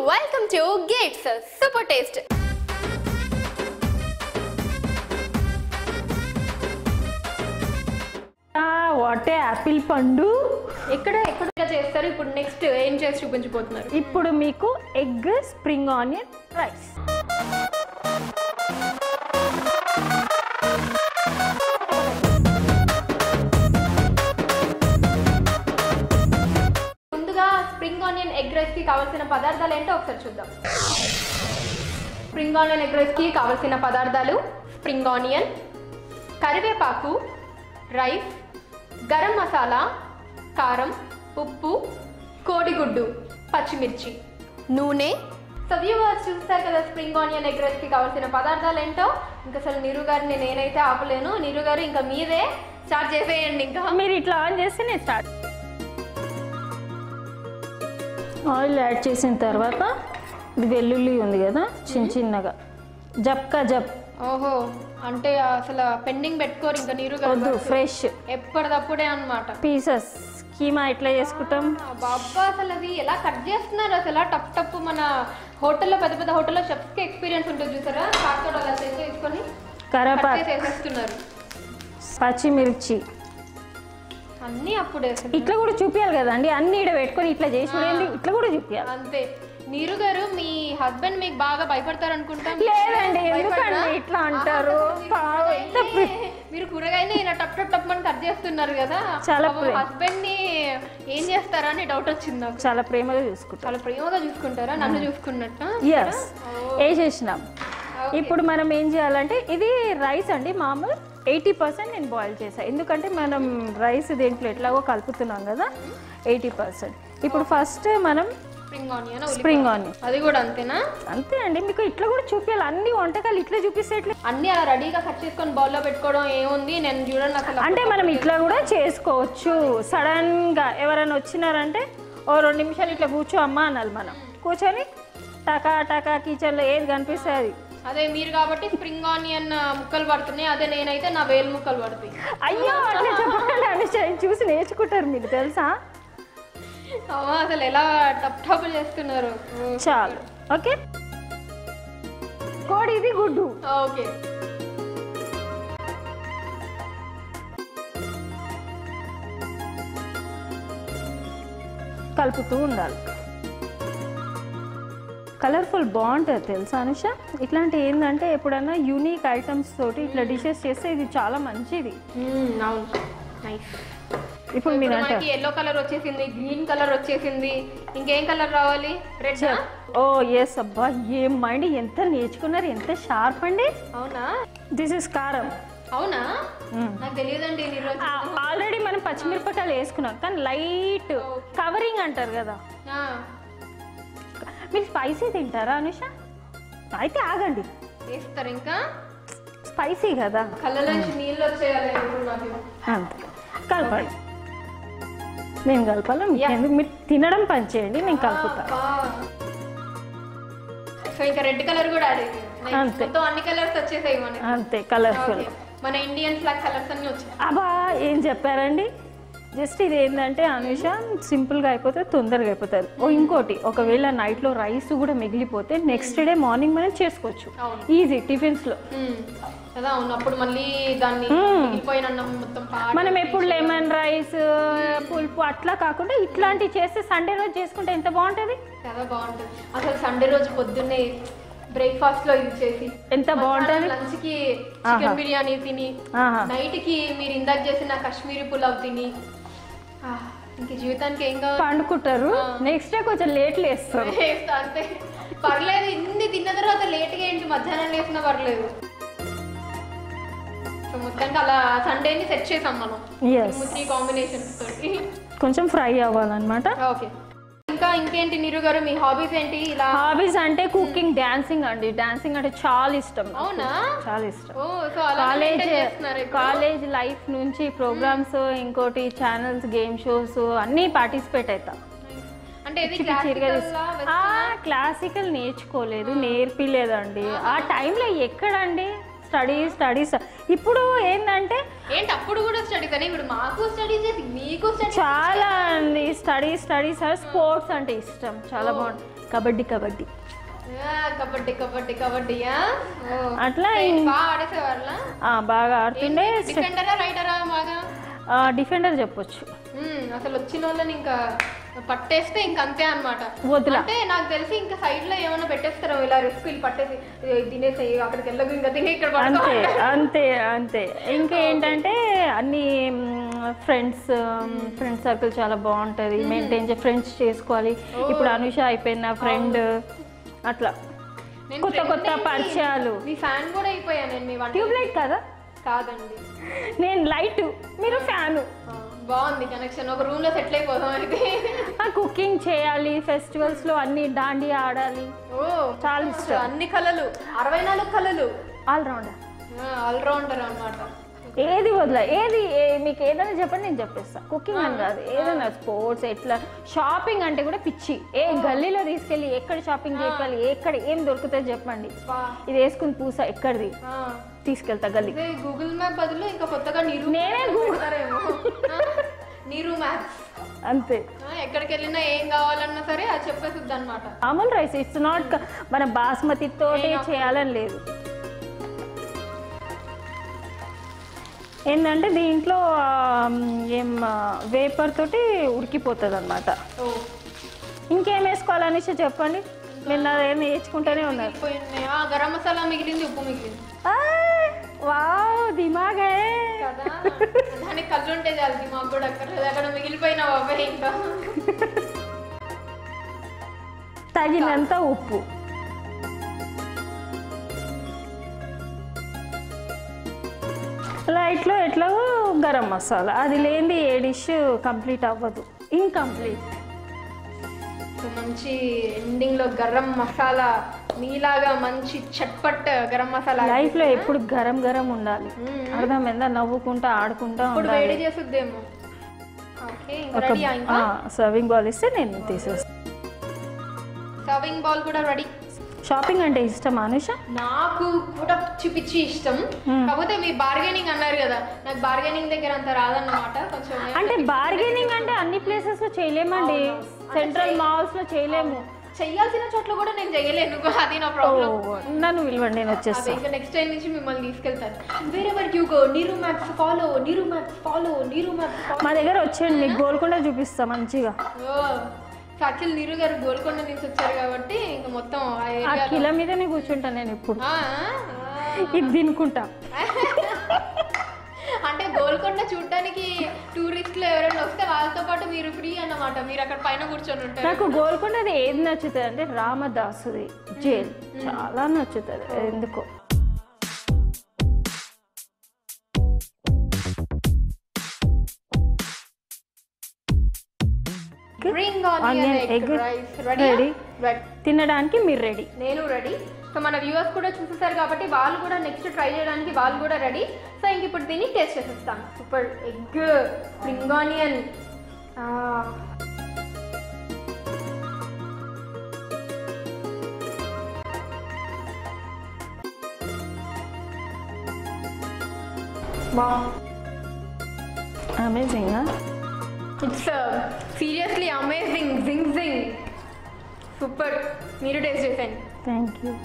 Welcome to Gates super taste what a apple పండు ఎక్కడ ఎక్కడ చేస్తారు ఇప్పుడు నెక్స్ట్ ఏం చేసి చూపించబోతున్నారు ఇప్పుడు మీకు ఎగ్ స్ప్రింగ్ ఆనియన్ రైస్ ముందుగా స్ప్రింగ్ ఆనియన్ ఎగ్ రైస్ కి కావాల్సిన పదార్థాలు ఏంటో ఒకసారి చూద్దాం స్ప్రింగ్ ఆనియన్ ఎగ్ రైస్ కి కావాల్సిన పదార్థాలు స్ప్రింగ్ ఆనియన్ కరివేపాకు రైస్ గరం మసాలా కారం ఉప్పు కోడిగుడ్డు పచ్చిమిర్చి నూనె సో వ్యూవర్స్ చూస్తారు కదా స్ప్రింగ్ ఆనియన్ ఎగ్ రైస్కి కావాల్సిన పదార్థాలు ఏంటో ఇంకా అసలు నీరు గారిని నేనైతే ఆపలేను నీరు గారు ఇంకా మీరే స్టార్ట్ చేసేయండి ఇంకా మీరు ఇట్లా ఆన్ చేస్తే నేను స్టార్ట్ ఆయిల్ యాడ్ చేసిన తర్వాత ఇది వెల్లుల్లి ఉంది కదా చిన్న చిన్నగా జప్కా జప్ ఓహో అంటే అసలు పెండింగ్ పెట్టుకోరు ఇంకా నీరు గారు వద్దు ఫ్రెష్ ఎప్పటిదప్పుడే అన్నమాట పీసెస్ కీమా ఎట్లా చేసుకుంటాం బాబా అసలు అది ఎలా కట్ చేస్తున్నారు అసలు టప్ టప్ మన హోటల్లో పెద్ద పెద్ద హోటల్లో షెఫ్స్కి ఎక్స్పీరియన్స్ ఉంటుంది చూసారా కాకపోతే అలా చేసి వేసుకొని కట్ కరపాకు చేసి వేసేస్తున్నారు పచ్చిమిర్చి అన్నీ అప్పుడే అసలు ఇట్లా కూడా చూపించాలి కదండి అన్ని ఇక్కడ పెట్టుకొని ఇట్లా చేసి కూడా ఏంది ఇట్లా కూడా చూపించాలి అంతే నీరు గారు మీ హస్బెండ్ మీకు బాగా భయపడతారు అనుకుంటాం లేదండి ఎందుకండి ఇట్లా అంటారు పాపం, ఎంత ప్రి- మీరు కూరగాయని ఇలా టప్ టప్ టప్ అని కట్ చేస్తున్నారు కదా చాలా ప్రే- హస్బెండ్ ని ఏం చేస్తారా అని డౌట్ వచ్చింది నాకు చాలా ప్రేమగా చూసుకుంటాం చాలా ప్రేమగా చూసుకుంటారా నన్ను చూసుకున్నట్ట ఎస్ వేసేసినాం ఇప్పుడు మనం ఏం చేయాలంటే ఇది రైస్ అండి మామూలు ఎయిటీ పర్సెంట్ నేను బాయిల్ చేసాను ఎందుకంటే మనం రైస్ దేంట్లో ఎట్లాగో కలుపుతున్నాం కదా ఎయిటీ పర్సెంట్ ఇప్పుడు ఫస్ట్ మనం స్ప్రింగ్ ఆనియన్ స్ప్రింగ్ ఆనియన్ అది కూడా అంతేనా అంతే అండి మీకు ఇట్లా కూడా చూపించాలి అన్ని వంటకాలు ఇట్లా చూపిస్తే ఎట్లా అన్ని అలా రెడీగా కట్ చేసుకొని బౌల్లో పెట్టుకోవడం ఏముంది నేను చూడండి అసలు అంటే మనం ఇట్లా కూడా చేసుకోవచ్చు సడన్ గా ఎవరైనా వచ్చినారంటే ఓ రెండు నిమిషాలు ఇట్లా కూర్చో అమ్మా అనాలి మనం కూర్చొని టకా టకా కిచెన్లో ఏది కనిపిస్తే అది అదే మీరు కాబట్టి స్ప్రింగ్ ఆనియన్ ముక్కలు పడుతున్నాయి అదే నేనైతే నా వేలు ముక్కలు పడుతాయి అయ్యో అట్లా చెప్పండి అనుష ఇది చూసి నేర్చుకుంటారు మీరు తెలుసా అమ్మా అసలు ఎలా టప్ టప్ చేస్తున్నారు చాలు ఓకే కోడి ఇది గుడ్డు ఓకే కలుపుతూ ఉండాలి కలర్ఫుల్ బాగుంటుంది తెలుసా అనుష ఇట్లాంటి ఏంటంటే ఎప్పుడన్నా యూనిక్ ఐటమ్స్ తోటి ఇట్లా డిషెస్ చేస్తే ఇది చాలా మంచిది అవును నైస్ ఇప్పుడు మీరు అంటారు మనకి ఎల్లో కలర్ వచ్చేసింది గ్రీన్ కలర్ వచ్చేసింది ఇంకేం కలర్ రావాలి రెడ్ ఓ ఎస్ అబ్బా ఏం మైండ్ ఎంత నేర్చుకున్నారు ఎంత షార్ప్ అండి అవునా దిస్ ఇస్ కారం అవునా మ్మ్. నాకు తెలియదండి మీరు ఆల్రెడీ మనం పచ్చిమిరపకాయలు వేసుకున్నాం కానీ లైట్ కవరింగ్ అంటారు కదా మీరు స్పైసీ తింటారా అనుష అయితే ఆగండి వేస్తారు ఇంకా స్పైసీ కదా కళ్ళలో నుంచి నీళ్ళు వచ్చేయాలి ఇప్పుడు నాకు అంతే కలపండి నేను కలపాలా ఎందుకు మీరు తినడం పని చేయండి నేను కలుపుతా సో ఇంకా రెడ్ కలర్ కూడా యాడ్ అయిపోయింది Nice. అంతే. మొత్తం అన్ని కలర్స్ వచ్చేసాయి మనకి అంతే కలర్ఫుల్ Okay. మన ఇండియన్ ఫ్లాగ్ కలర్స్ అన్ని వచ్చాయి అబ్బా ఏం చెప్పారండి జస్ట్ ఇది ఏంటంటే అనుష సింపుల్గా అయిపోతే తొందరగా అయిపోతుంది ఓ ఇంకోటి ఒకవేళ నైట్లో రైస్ కూడా మిగిలిపోతే నెక్స్ట్ డే మార్నింగ్ మనం చేసుకోవచ్చు అవును. ఈజీ టిఫిన్స్లో మ్మ్. కదా అవును అప్పుడు మళ్ళీ దాన్ని మిగిలిపోయిన అన్నం మొత్తం పాడు మనం ఎప్పుడు లెమన్ రైస్ పులుపు అట్లా కాకుండా ఇట్లాంటివి చేస్తే సండే రోజు చేసుకుంటే ఎంత బాగుంటుంది చాలా బాగుంటుంది అసలు సండే రోజు పొద్దున్నే బ్రేక్ఫాస్ట్ లో ఇది చేసి ఎంత బాగుంటుంది లంచ్ కి చికెన్ బిర్యానీ తిని ఆహా నైట్ కి మీరు ఇందాక చేసిన కాశ్మీరీ పులావ్ తిని ఆహ్, ఇంక జీవితానికి ఏం కావాలి పండుకుంటారు నెక్స్ట్ డే కొంచెం లేట్ లేస్తారు వేస్తా అంతే పర్లేదు ఇన్ని తిన్న తర్వాత లేట్గా ఏంటి మధ్యాహ్నం లేసినా పర్లేదు సో మొత్తానికి అలా సండేని సెట్ చేసాం మనం ఎస్ త్రీ కాంబినేషన్స్ తోటి కొంచెం ఫ్రై అవ్వాలన్నమాట ఓకే ఇంకా ఇంకేంటి నీరు గారు మీ హాబీస్ ఏంటి ఇలా హాబీస్ అంటే కుకింగ్ డాన్సింగ్ అండి డాన్సింగ్ అంటే చాలా ఇష్టం నాకు. అవునా చాలా ఇష్టం ఓ సో అలా కాలేజ్ చేస్తున్నారు ఇప్పుడు? కాలేజ్ లైఫ్ నుంచి ప్రోగ్రామ్స్ ఇంకోటి ఛానల్స్ గేమ్ షోస్ అన్నీ పార్టిసిపేట్ అవుతా అంటే ఇది పిచ్చి పిచ్చిగా classical లా, క్లాసికల్ నేర్చుకోలేదు నేర్పిలేదండి ఆ టైంలో ఎక్కడండి స్టడీస్ స్టడీస్ ఇప్పుడు ఏంటంటే ఏంటి అప్పుడు కూడా స్టడీస్ అని ఇప్పుడు మాకు స్టడీస్ చేసి మీకు స్టడీస్ చాలా అండి స్టడీస్ స్టడీస్ స్పోర్ట్స్ అంటే ఇష్టం చాలా బాగుంటుంది కబడ్డీ కబడ్డీ ఆ, కబడ్డీ కబడ్డీ కబడ్డీ ఆ? ఓ. అట్లా ఏం ఇం- బాగా ఆడేసేవాళ్ళ ఆ, బాగా ఆడుతుండే డిఫెండరా రైటరా బాగా డిఫెండర్ చెప్పొచ్చు మ్మ్, అసలు వచ్చిన వాళ్ళని ఇంకా పట్టేస్తే ఇంక అంతే అనమాట వదిలా అంటే నాకు తెలిసి ఇంకా సైడ్ లో ఏమైనా పెట్టేస్తారో ఇలా రెసిపీలు పట్టేసి "ఏ, తినేసి అక్కడికి వెళ్ళదు ఇంకా తిని ఇక్కడ పడుకో." అంతే అంతే అంతే ఇంకా ఏంటంటే అన్ని ఫ్రెండ్స్ ఫ్రెండ్ సర్కిల్ చాలా బాగుంటుంది మెయింటైన్ ఫ్రెండ్స్ చేసుకోవాలి ఇప్పుడు అనుష అయిపోయిన ఫ్రెండ్ అట్లా నేను కొత్త friends కొత్త ఏంటి? పరిచయాలు మీ ఫ్యాన్ కూడా అయిపోయాను నేను మీ వంట ట్యూబ్ లైట్ కదా కాదండి నేను లైట్ మీరు ఫ్యాను ఆ, బాగుంది కనెక్షన్ ఒక రూమ్ లో సెటిల్ అయిపోదాం అయితే కుకింగ్ చేయాలి ఫెస్టివల్స్ లో అన్ని దాండి ఆడాలి ఓ చాలా ఇష్టం అన్ని కళలు అరవై నాలుగు కళలు ఆల్రౌండర్ ఆల్రౌండర్ అన్నమాట ఏది వదిలే ఏది ఏ- మీకు ఏదైనా చెప్పండి నేను చెప్పేస్తా కుకింగ్ అని కాదు ఏదైనా స్పోర్ట్స్ ఎట్లా షాపింగ్ అంటే కూడా పిచ్చి ఏ గల్లీలో తీసుకెళ్ళి ఎక్కడ షాపింగ్ చేయాలి ఎక్కడ ఏం దొరుకుతుంది చెప్పండి బా. ఇది వేసుకుని పూస ఎక్కడిది ఆ, తీసుకెళ్తా గల్లీ ఇదే గూగుల్ మ్యాప్ బదులు ఇంకా కొత్తగా నీరు నేనే Google- పెడతారేమో. ఆ, నీరు మ్యాప్స్ అంతే ఎక్కడికి వెళ్ళినా ఏం కావాలన్నా సరే అది చెప్పేసిద్ది అనమాట మామూలు రైస్ ఇట్స్ నాట్ మన బాస్మతితో చేయాలని లేదు ఏంటంటే దీంట్లో ఆ, ఏం వేపర్ తోటి ఉడికిపోతుంది అనమాట ఓ ఇంకేం వేసుకోవాలనేసి చెప్పండి మీరు నా ఏం నేర్చుకుంటూనే ఉన్నారు మిగిలిపోయింది ఆ గరం మసాలా మిగిలింది ఉప్పు మిగిలింది ఆయ్, వావ్ దిమాగే కదా దానికి కళ్ళు ఉంటే చాలు మాకు కూడా అక్కర్లేదు అక్కడ మిగిలిపోయిన బాబాయ్ ఇంకా తగినంత ఉప్పు లైట్లో ఎట్లాగో గరం మసాలా అది లేనిది ఏ డిష్ కంప్లీట్ అవ్వదు ఇన్కంప్లీట్ సో మంచి ఎండింగ్ లో గరం మసాలా మీలాగా మంచి చట్పట్ గరం మసాలా లైఫ్లో ఎప్పుడు గరం గరం ఉండాలి మ్మ్. అర్థమైందా నవ్వుకుంటా ఆడుకుంటా ఇప్పుడు ఉండాలి వేడి చేసిద్దేమో ఓకే ఇంకా ఒక రెడీ ఇంకా సర్వింగ్ బాల్ ఇస్తే నేను తీసేస్తాను సర్వింగ్ బాల్ కూడా రెడీ షాపింగ్ అంటే ఇష్టం అనుష నాకు కూడా పిచ్చి పిచ్చి ఇష్టం కాకపోతే మీ బార్గెనింగ్ అన్నారు కదా నాకు బార్గెనింగ్ దగ్గర అంత రాదన్నమాట కొంచెం అంటే బార్గెనింగ్ అంటే అన్ని ప్లేసెస్ లో చేయలేమండి సెంట్రల్ మాల్స్ లో చేయలేము చెయ్యాల్సిన చోట్ల కూడా నేను చెయ్యలేను అది నా ఓ, ప్రాబ్లం నన్ను విలువండి నేను అదే వచ్చేస్తాను ఇంకా నెక్స్ట్ టైం నుంచి మిమ్మల్ని తీసుకెళ్తాను వేరే ఎవర్ యూ గో నీరు మ్యాప్స్ ఫాలో నీరు మ్యాప్స్ ఫాలో నీరు మ్యాప్స్ ఫాలో మా దగ్గర వచ్చేయండి మీకు గోల్కొండ చూపిస్తా మంచిగా యాక్చువల్ నీరు గారు గోల్కొండ నుంచి వచ్చారు కాబట్టి ఇంకా మొత్తం ఆ ఆ ఏరియా కిల మీదనే కూర్చుంటాను నేను ఇప్పుడు ఇది తినుకుంటా అంటే గోల్కొండ చూడడానికి టూరిస్టులు ఎవరైనా వస్తే వాళ్ళతో పాటు మీరు ఫ్రీ అన్నమాట మీరు అక్కడ పైన కూర్చొని ఉంటారు నాకు గోల్కొండది ఏది నచ్చుతుంది అంటే రామదాసుది జైల్ చాలా నచ్చుతుంది ఎందుకో Bring Onion, onion egg egg rice. Ready? ready. Ready. తినడానికి మీరు రెడీ నేను రెడీ సో మన వ్యూవర్స్ కూడా చూసేసారు కాబట్టి వాళ్ళు కూడా నెక్స్ట్ ట్రై చేయడానికి వాళ్ళు కూడా రెడీ సో ఇంక ఇప్పుడు దీన్ని టేస్ట్ చేసేస్తాం super egg spring onion amazing it's seriously amazing జింగ్ జింగ్ సూపర్ మీరు టేస్ట్ చేసేయండి థ్యాంక్ యూ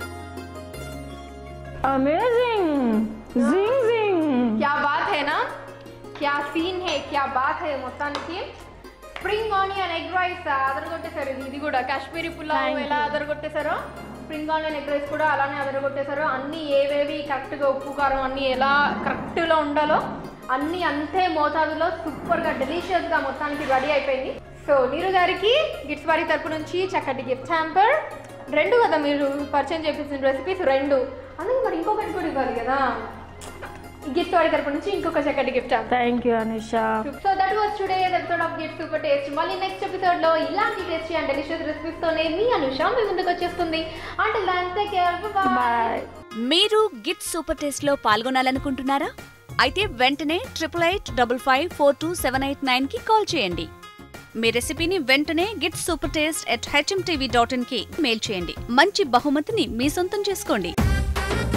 అమేజింగ్ జింగ్ జింగ్ क्या बात है ना क्या సీన్ హే क्या బాత్ హే మొత్తానికి స్ప్రింగ్ ఆనియన్ ఎగ్ రైస్ అదరగొట్టేశారు ఇది ఇది కూడా కాశ్మీరీ పులావ్ Thank ఎలా అదరగొట్టేశారో స్ప్రింగ్ ఆనియన్ ఎగ్ రైస్ కూడా అలానే అదరగొట్టేశారు అన్నీ ఏవేవి కరెక్ట్గా ఉప్పు కారం అన్నీ ఎలా కరెక్ట్గా ఉండాలో అన్నీ అంతే మోతాదులో సూపర్గా డెలిషియస్గా మొత్తానికి రెడీ అయిపోయింది సో నీరు గారికి గిట్స్ వారి తరపు నుంచి చక్కటి గిఫ్ట్ హ్యాంపర్ రెండు కదా మీరు పరిచయం చేపించిన రెసిపీస్ రెండు అందుకే మరి ఇంకొకటి కూడా ఇవ్వాలి కదా గిఫ్ట్ వాడి తరపు నుంచి ఇంకొక చక్కటి gift thank you Anusha so that was today episode of gift super taste మళ్ళీ నెక్స్ట్ ఎపిసోడ్ లో ఇలాంటి టేస్టీ అండ్ డెలిషియస్ రెసిపీస్ తోనే మీ అనుష మీ ముందుకు వచ్చేస్తుంది అంటే దాంతే కేర్ బాయ్ బాయ్ మీరు గిట్ సూపర్ టేస్ట్ లో పాల్గొనాలనుకుంటున్నారా అయితే వెంటనే triple eight double five four two seven eight nine కి కాల్ చేయండి మీ రెసిపీని వెంటనే get super taste at HMTV dot in కి మెయిల్ చేయండి మంచి బహుమతిని మీ సొంతం చేసుకోండి